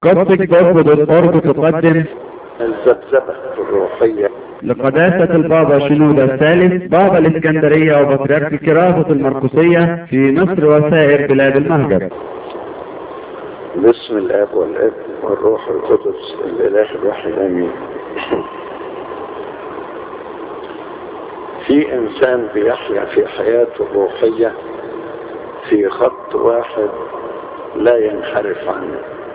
قصة جوب دوت أورج تقدم الذبذبة الروحية لقداسة البابا شنودة الثالث بابا الإسكندرية وبطريرك الكراسة المرقسية في مصر وسائر بلاد المهجر باسم الاب والابن والروح القدس الاله الواحد امين في انسان بيحيا في حياته الروحية في خط واحد لا ينحرف عنه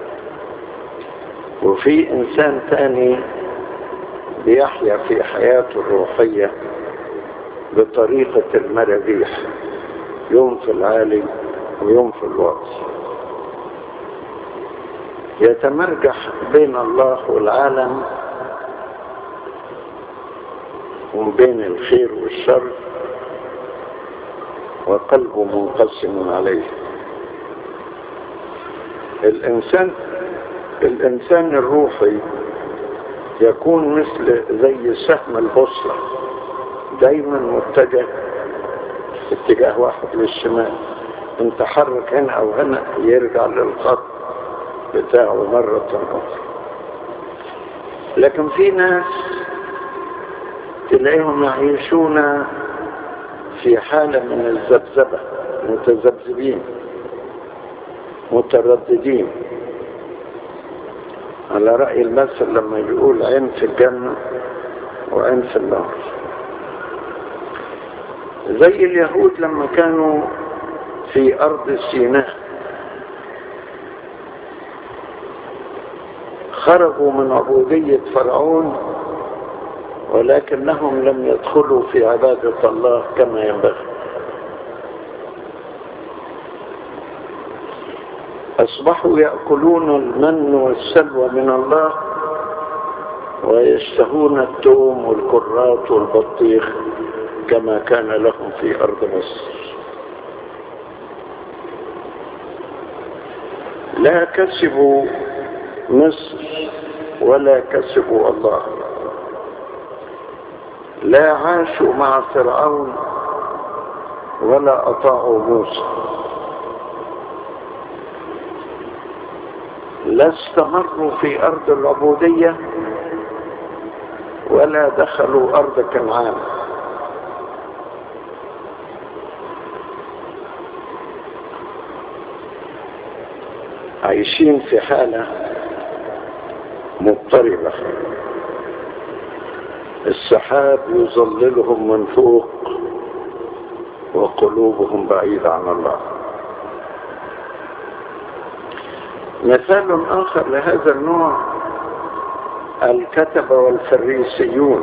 وفي انسان تاني بيحيا في حياته الروحية بطريقة المراجيح يوم في العالي ويوم في الواطي يتمرجح بين الله والعالم وبين الخير والشر وقلبه منقسم عليه الإنسان الإنسان الروحي يكون مثل زي سهم البوصلة دايما متجه اتجاه واحد للشمال انت حرك هنا او هنا يرجع للخط بتاعه مرة أخرى لكن في ناس تلاقيهم يعيشون في حالة من الذبذبة متذبذبين مترددين على رأي المثل لما يقول عين في الجنة وعين في النار زي اليهود لما كانوا في أرض سيناء خرجوا من عبودية فرعون ولكنهم لم يدخلوا في عبادة الله كما ينبغي أصبحوا يأكلون المن والسلوى من الله ويشتهون التوم والكرات والبطيخ كما كان لهم في أرض مصر لا كسبوا مصر ولا كسبوا الله لا عاشوا مع فرعون ولا أطاعوا موسى لا استمروا في أرض العبودية ولا دخلوا أرض كنعان عايشين في حالة مضطربة السحاب يظللهم من فوق وقلوبهم بعيدة عن الله مثال آخر لهذا النوع الكتبة والفريسيون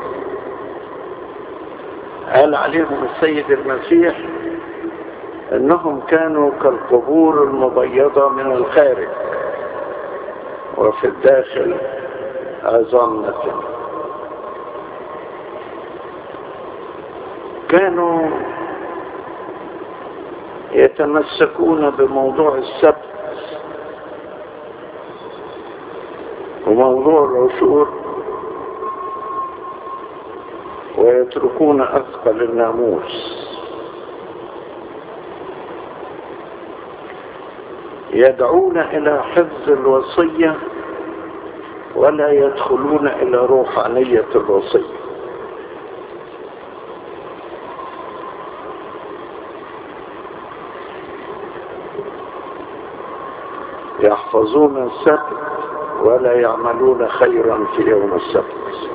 قال عليهم السيد المسيح انهم كانوا كالقبور المبيضة من الخارج وفي الداخل عظام كانوا يتمسكون بموضوع السبت وموضوع العشور ويتركون أثقل الناموس يدعون إلى حفظ الوصية ولا يدخلون إلى روحانية الوصية يحفظون السبت ولا يعملون خيرا في يوم السبت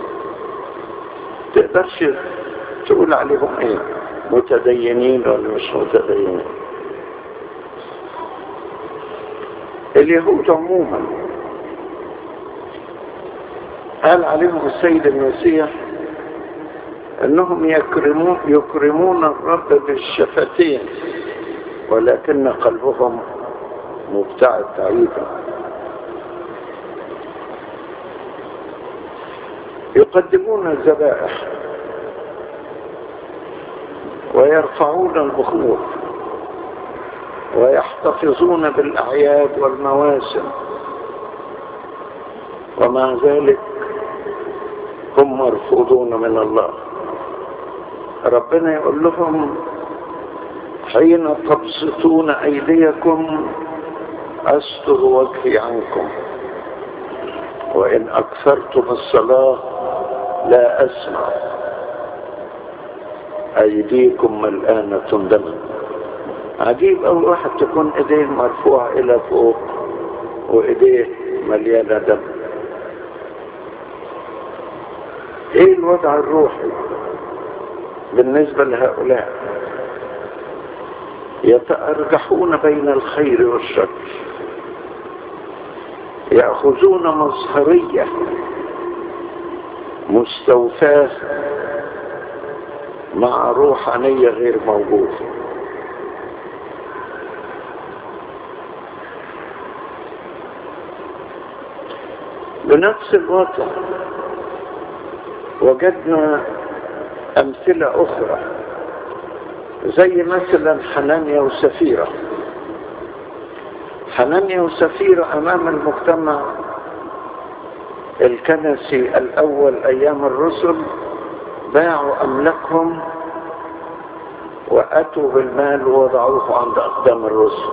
تقدرش تقول عليهم ايه متدينين ولا مش متدينين اليهود عموما قال عليهم السيد المسيح انهم يكرمون, يكرمون الرب بالشفتين ولكن قلبهم مبتعد بعيدا يقدمون الذبائح ويرفعون البخور ويحتفظون بالأعياد والمواسم ومع ذلك هم مرفوضون من الله ربنا يقول لهم حين تبسطون أيديكم أستر وجهي عنكم وإن أكثرتم الصلاة لا أسمع أيديكم ملآنة دما عجيب أول واحد تكون إيديه مرفوعة إلى فوق وإيديه مليانة دم إيه الوضع الروحي بالنسبة لهؤلاء يتأرجحون بين الخير والشر يأخذون مظهرية مستوفاة مع روحانية غير موجودة بنفس الوضع وجدنا أمثلة أخرى زي مثلا حنانيا وسفيرة حنانيا وسفيرة أمام المجتمع الكنسي الأول أيام الرسل باعوا أملاكهم وأتوا بالمال ووضعوه عند أقدام الرسل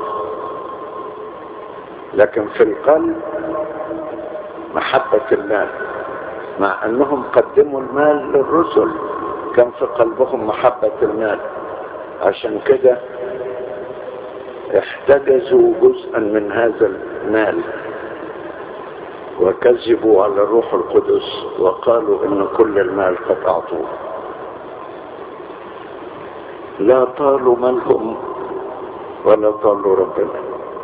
لكن في القلب محبة المال مع أنهم قدموا المال للرسل كان في قلبهم محبة المال عشان كده احتجزوا جزءا من هذا المال وكذبوا على الروح القدس وقالوا ان كل المال قد اعطوه لا طالوا مالهم ولا طالوا ربنا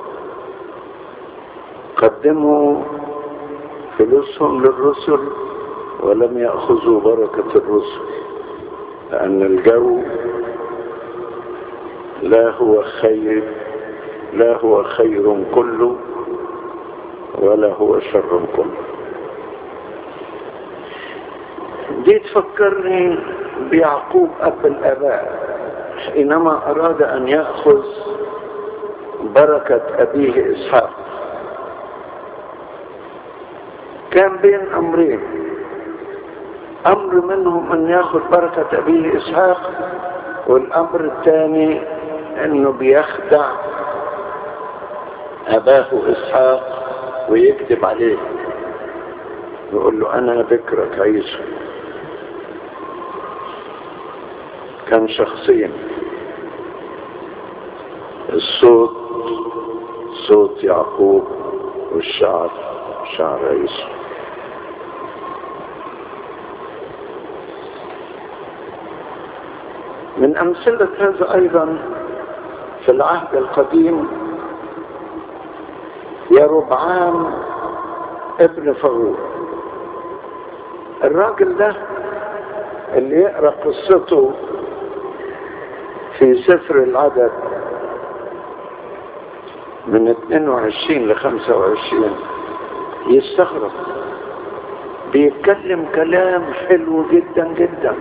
قدموا فلوسهم للرسل ولم يأخذوا بركة الرسل لأن الجو لا هو خير لا هو خير كله ولا هو شر كله دي تفكرني بيعقوب أب الآباء حينما أراد أن يأخذ بركة أبيه إسحاق كان بين أمرين أمر منهم أن يأخذ بركة أبيه إسحاق والأمر الثاني أنه بيخدع أباه إسحاق ويكذب عليه يقول له أنا ذكرك عيسى كان شخصين الصوت صوت يعقوب والشعر شعر عيسى من أمثلة هذا أيضا في العهد القديم يا ربعام ابن فغور الراجل ده اللي يقرأ قصته في سفر العدد من 22 ل 25 يستغرب بيتكلم كلام حلو جدا جدا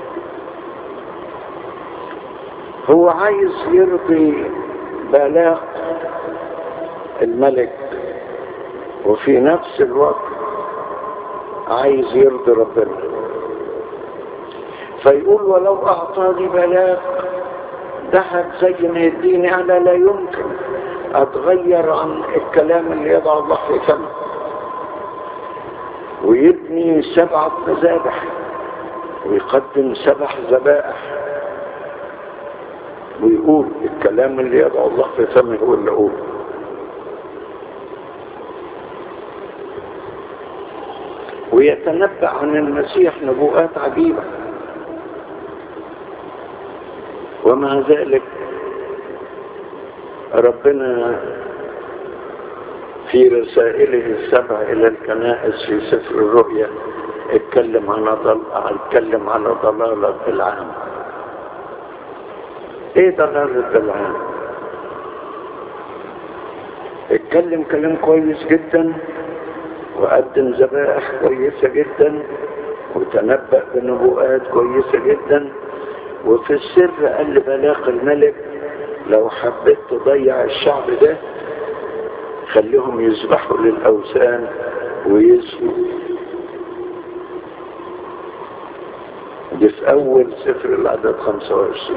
هو عايز يرضي بلاغ الملك وفي نفس الوقت عايز يرضي ربنا فيقول ولو اعطاني بلاغ ذهب زي ما يديني انا لا يمكن اتغير عن الكلام اللي يضع الله في فمه ويبني سبعة مذابح ويقدم سبع ذبائح ويقول الكلام اللي يضع الله في فمه هو اللي اقوله ويتنبأ عن المسيح نبوءات عجيبة ومع ذلك ربنا في رسائله السبع إلى الكنائس في سفر الرؤيا اتكلم عن ضل... اتكلم على ضلالة العام ايه ضلالة العام اتكلم كلام كويس جدا وقدم ذبائح كويسة جدا وتنبأ بنبوءات كويسة جدا وفي السر قال لبلاغ الملك لو حبيت تضيع الشعب ده خليهم يذبحوا للأوثان ويسموا دي في أول سفر العدد 25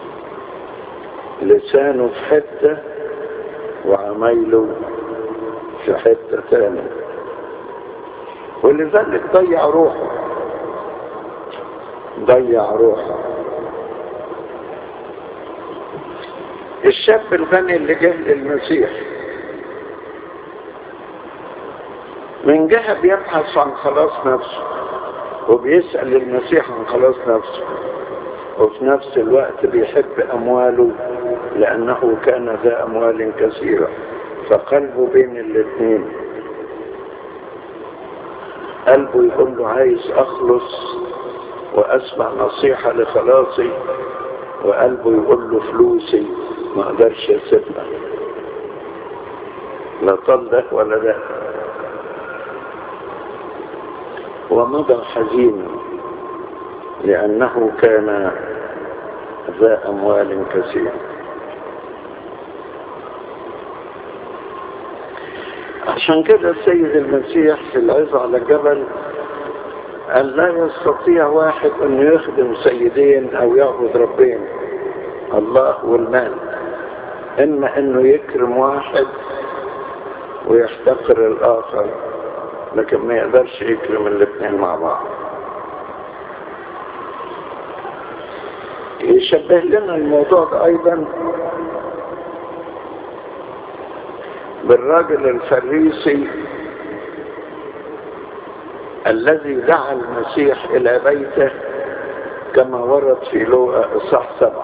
لسانه في حتة وعمايله في حتة تاني ولذلك ضيع روحه ضيع روحه الشاب الغني اللي جه للمسيح من جهة بيبحث عن خلاص نفسه وبيسأل المسيح عن خلاص نفسه وفي نفس الوقت بيحب أمواله لأنه كان ذا أموال كثيرة فقلبه بين الاثنين قلبه يقول له عايز أخلص وأسمع نصيحة لخلاصي وقلبه يقول له فلوسي ما أقدرش أسيبها لا طل ده ولا ده ومضى حزينا لأنه كان ذا أموال كثيرة عشان كده السيد المسيح في العظة على الجبل قال لا يستطيع واحد أن يخدم سيدين أو يعبد ربين الله والمال إما أنه يكرم واحد ويحتقر الآخر لكن ما يقدرش يكرم الاثنين مع بعض يشبه لنا الموضوع ده أيضا بالراجل الفريسي الذي دعا المسيح إلى بيته كما ورد في لوقا إصحاح سبعة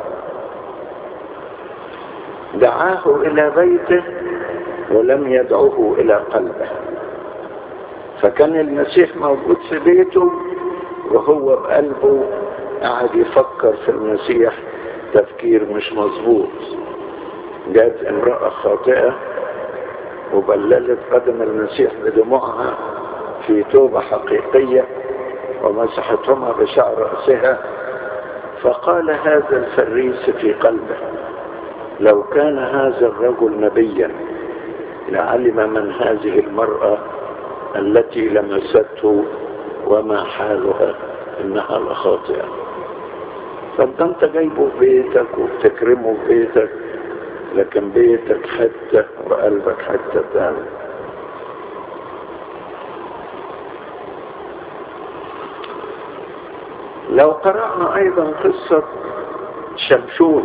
دعاه إلى بيته ولم يدعوه إلى قلبه فكان المسيح موجود في بيته وهو بقلبه قاعد يفكر في المسيح تفكير مش مظبوط جاءت امرأة خاطئة وبللت قدم المسيح بدموعها في توبة حقيقية ومسحتهما بشعر رأسها فقال هذا الفريس في قلبه لو كان هذا الرجل نبيا لعلم من هذه المرأة التي لمسته وما حالها انها لخاطئة فانت انت جايبه في بيتك وبتكرمه في بيتك لكن بيتك حتة وقلبك حتة تانية لو قرأنا أيضا قصة شمشون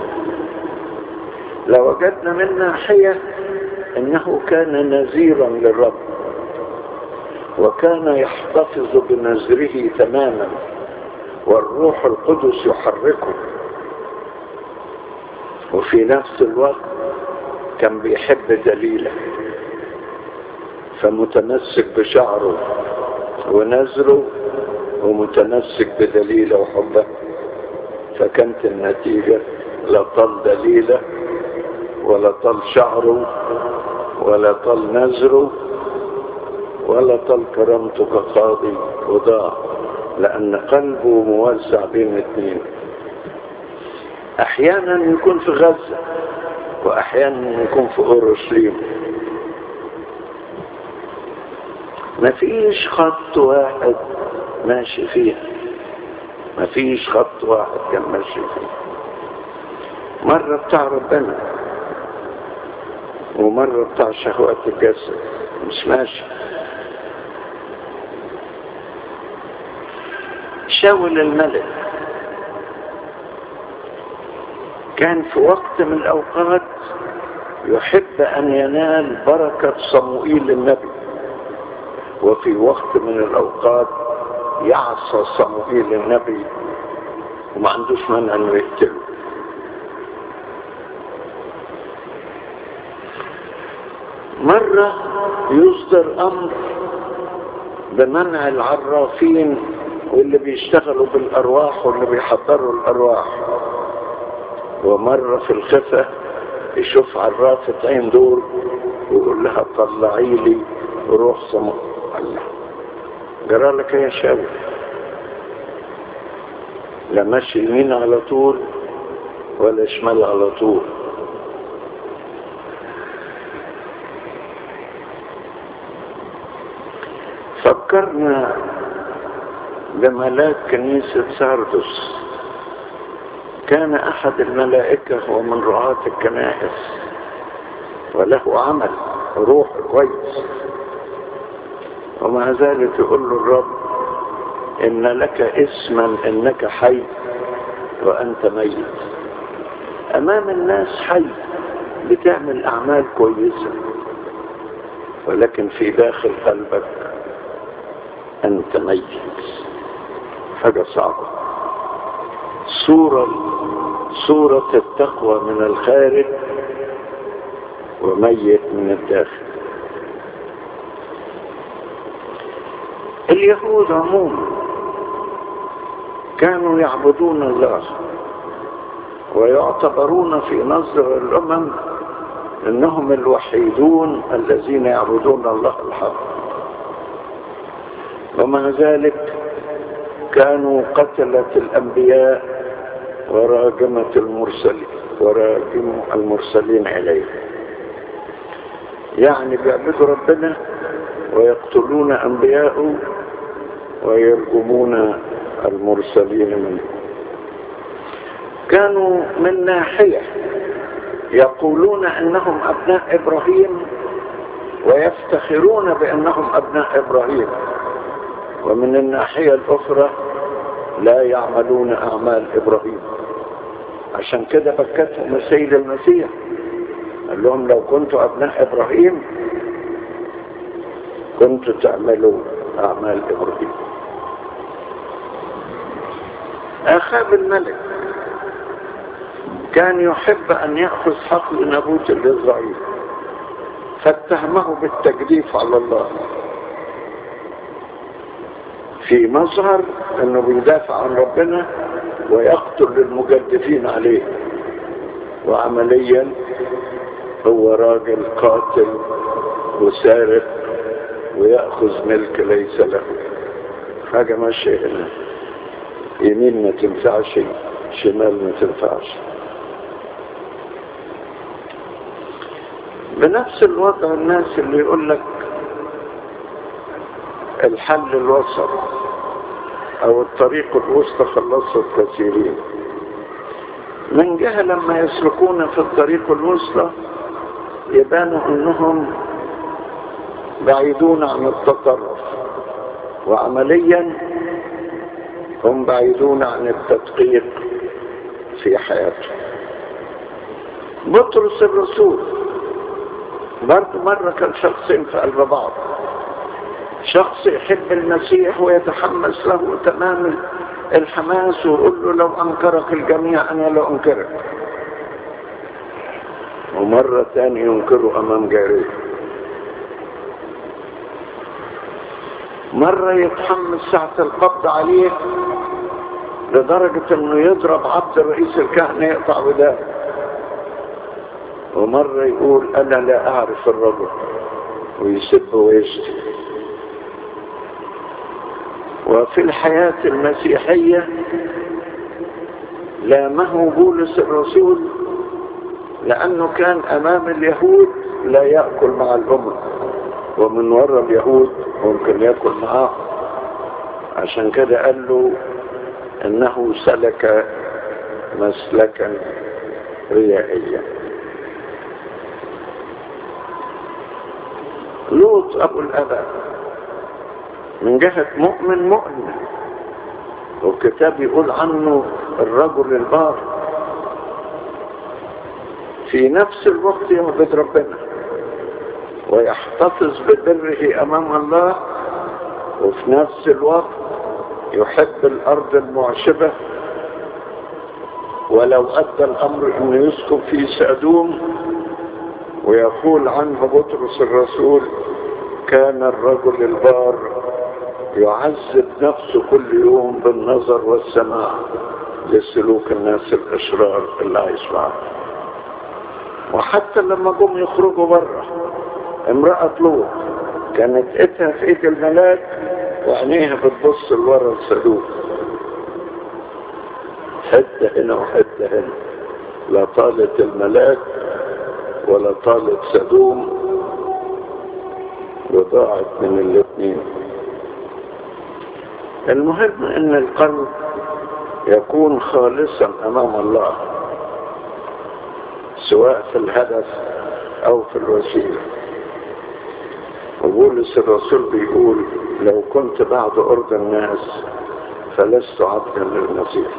لوجدنا من ناحية انه كان نذيرا للرب وكان يحتفظ بنذره تماما والروح القدس يحركه وفي نفس الوقت كان بيحب دليله فمتمسك بشعره ونذره ومتمسك بدليله وحبه فكانت النتيجة لا طال دليله ولا طال شعره ولا طال نذره ولا طال كرامته كقاضي وضاع لأن قلبه موزع بين اثنين أحيانا يكون في غزة وأحيانا يكون في أورشليم ما فيش خط واحد ماشي فيها ما فيش خط واحد كان ماشي فيه مرة بتاع ربنا ومرة بتاع شهوات الجسد مش ماشي شاول الملك كان في وقت من الأوقات يحب أن ينال بركة صموئيل النبي وفي وقت من الأوقات يعصى صموئيل النبي وما عندوش مانع انه يقتله مرة يصدر أمر بمنع العرافين واللي بيشتغلوا بالأرواح واللي بيحضروا الأرواح ومرة في الخفة يشوف عرافة عين دور ويقول لها طلعي لي روح سماء الله جرى لك يا شاول لا ماشي يمين على طول ولا شمال على طول فكرنا بملاك كنيسة ساردس كان أحد الملائكة ومن رعاة الكنائس وله عمل روح كويس ومع ذلك يقول له الرب إن لك اسما إنك حي وأنت ميت أمام الناس حي بتعمل أعمال كويسة ولكن في داخل قلبك أنت ميت حاجة صعبة صورة صورة التقوى من الخارج وميت من الداخل اليهود عموما كانوا يعبدون الله ويعتبرون في نظر الأمم انهم الوحيدون الذين يعبدون الله الحق ومع ذلك كانوا قتلة الأنبياء وراجمة المرسلين وراجموا المرسلين إليه يعني بيعبدوا ربنا ويقتلون أنبياءه ويرجمون المرسلين منه كانوا من ناحية يقولون أنهم أبناء إبراهيم ويفتخرون بأنهم أبناء إبراهيم ومن الناحية الأخرى لا يعملون أعمال إبراهيم عشان كده بكتهم السيد المسيح قال لهم لو كنتوا أبناء إبراهيم كنتوا تعملوا أعمال إبراهيم أخاب الملك كان يحب أن يأخذ حقل نبوت الإسرائيل فاتهمه بالتجديف على الله في مظهر أنه بيدافع عن ربنا ويقتل المجدفين عليه وعمليا هو راجل قاتل وسارق ويأخذ ملك ليس له حاجة ماشية هنا يمين ما تنفعش شمال ما تنفعش بنفس الوضع الناس اللي يقول لك الحل الوسط او الطريق الوسطى خلصت كثيرين من جهة لما يسلكون في الطريق الوسطى يبانوا انهم بعيدون عن التطرف وعمليا هم بعيدون عن التدقيق في حياتهم بطرس الرسول برضه مرة كان شخصين في قلب بعض شخص يحب المسيح ويتحمس له تمام الحماس ويقول له لو أنكرك الجميع أنا لا أنكرك ومرة ثانية ينكره أمام جاريه مرة يتحمس ساعة القبض عليه لدرجة انه يضرب عبد رئيس الكهنة يقطع وداه ومرة يقول انا لا اعرف الرجل ويسب ويشتم وفي الحياة المسيحية لامه بولس الرسول لأنه كان أمام اليهود لا يأكل مع الأمم ومن وراء اليهود ممكن يأكل معاهم عشان كده قال له انه سلك مسلكا ريائيا لوط ابو الاباء من جهة مؤمن مؤمن والكتاب يقول عنه الرجل البار في نفس الوقت يعبد ربنا ويحتفظ ببره امام الله وفي نفس الوقت يحب الارض المعشبة ولو ادى الامر انه يسكن في سادوم ويقول عنه بطرس الرسول كان الرجل البار يعذب نفسه كل يوم بالنظر والسماع لسلوك الناس الاشرار اللي عايش معاه وحتى لما جم يخرجوا بره امرأة لوط كانت ايدها في ايد الملاك وعينيها بتبص لورا الصدوق حتة هنا وحتة هنا لا طالت الملاك ولا طالت سدوم وضاعت من الاثنين المهم ان القلب يكون خالصا امام الله سواء في الهدف او في الوسيله بولس الرسول بيقول لو كنت بعد أرض الناس فلست عبدا للمسيح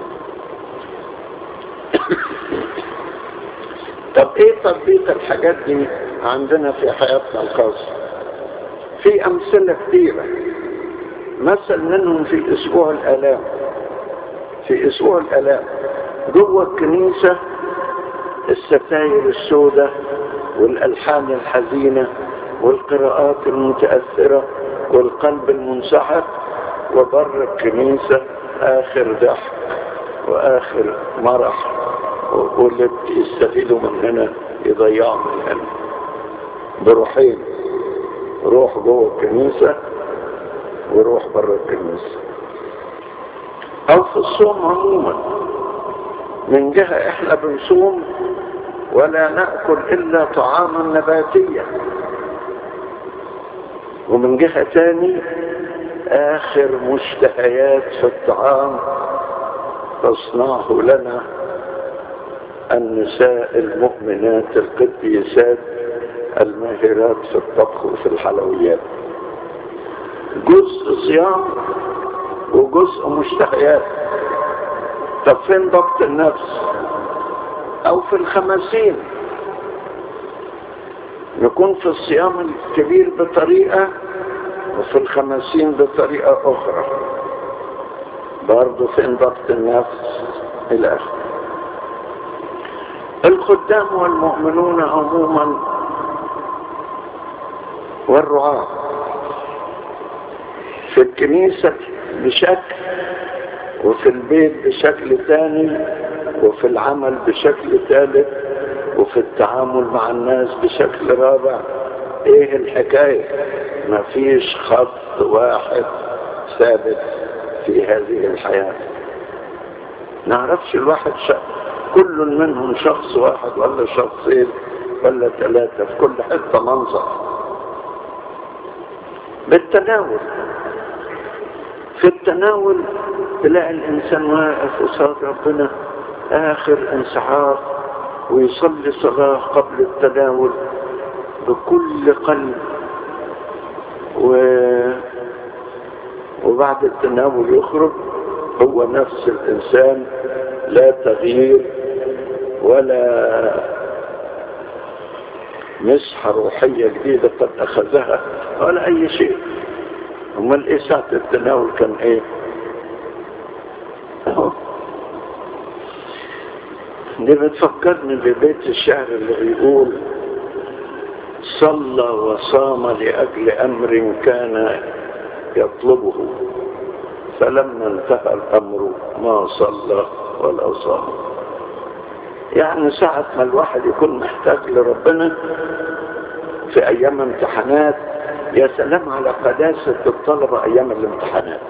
طب ايه تطبيق الحاجات دي عندنا في حياتنا الخاصة في امثلة كثيرة مثل منهم في اسبوع الالام في اسبوع الالام جوه الكنيسة الستاير السوداء والالحان الحزينة والقراءات المتأثرة والقلب المنسحق وبر الكنيسة اخر ضحك واخر مرح واللي يستفيدوا من هنا يضيعوا من هنا بروحين روح جوه الكنيسة وروح بره الكنيسة او في الصوم عموما من جهة احنا بنصوم ولا نأكل الا طعاما نباتيا ومن جهة تاني اخر مشتهيات في الطعام تصنعه لنا النساء المؤمنات القديسات الماهرات في الطبخ وفي الحلويات جزء صيام وجزء مشتهيات طب فين ضبط النفس او في الخمسين نكون في الصيام الكبير بطريقة وفي الخمسين بطريقة اخرى برضه فين ضبط النفس الى اخره الخدام والمؤمنون عموما والرعاة في الكنيسة بشكل وفي البيت بشكل ثاني وفي العمل بشكل ثالث وفي التعامل مع الناس بشكل رابع ايه الحكاية ما فيش خط واحد ثابت في هذه الحياة نعرفش الواحد شخص كل منهم شخص واحد ولا شخصين ولا ثلاثة في كل حتة منظر بالتناول في التناول تلاقي الإنسان واقف قصاد ربنا آخر انسحاق ويصلي صلاة قبل التناول بكل قلب و... وبعد التناول يخرج هو نفس الإنسان لا تغيير ولا مسحة روحية جديدة قد أخذها ولا أي شيء أمال إيه ساعة التناول كان إيه؟ أهو دي بتفكرني ببيت الشعر اللي بيقول صلى وصام لأجل أمر كان يطلبه فلما انتهى الأمر ما صلى ولا صام يعني ساعة ما الواحد يكون محتاج لربنا في أيام امتحانات يا سلام على قداسة الطلبة أيام الامتحانات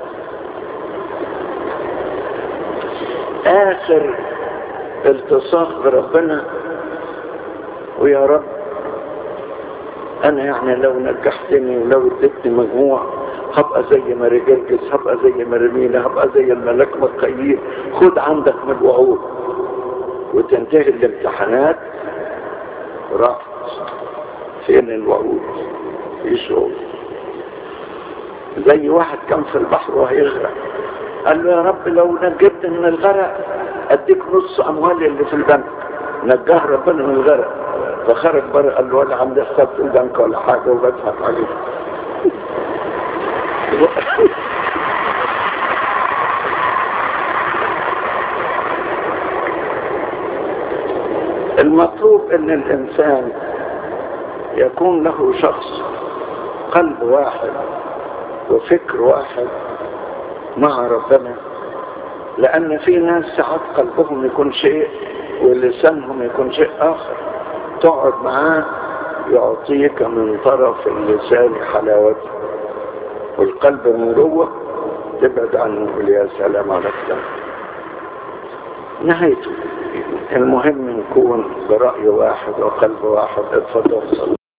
آخر التصاق بربنا ويا رب أنا يعني لو نجحتني ولو اديتني مجموع هبقى زي ماري جرجس هبقى زي ماريمينا هبقى زي الملاك مكيين خد عندك من الوعود وتنتهي الامتحانات راحت فين الوعود في شغل زي واحد كان في البحر وهيغرق قال له يا رب لو نجبت من الغرق اديك نص اموالي اللي في البنك نجاه ربنا من الغرق فخرج بره قال له ولا عندي حساب في البنك ولا حاجه وبضحك عليه المطلوب ان الانسان يكون له شخص قلب واحد وفكر واحد مع ربنا لان في ناس ساعات قلبهم يكون شيء ولسانهم يكون شيء اخر تقعد معاه يعطيك من طرف اللسان حلاوته والقلب من جوه تبعد عنه يقول يا سلام على الكلام نهايته المهم نكون برأي واحد وقلب واحد اتفضل صلى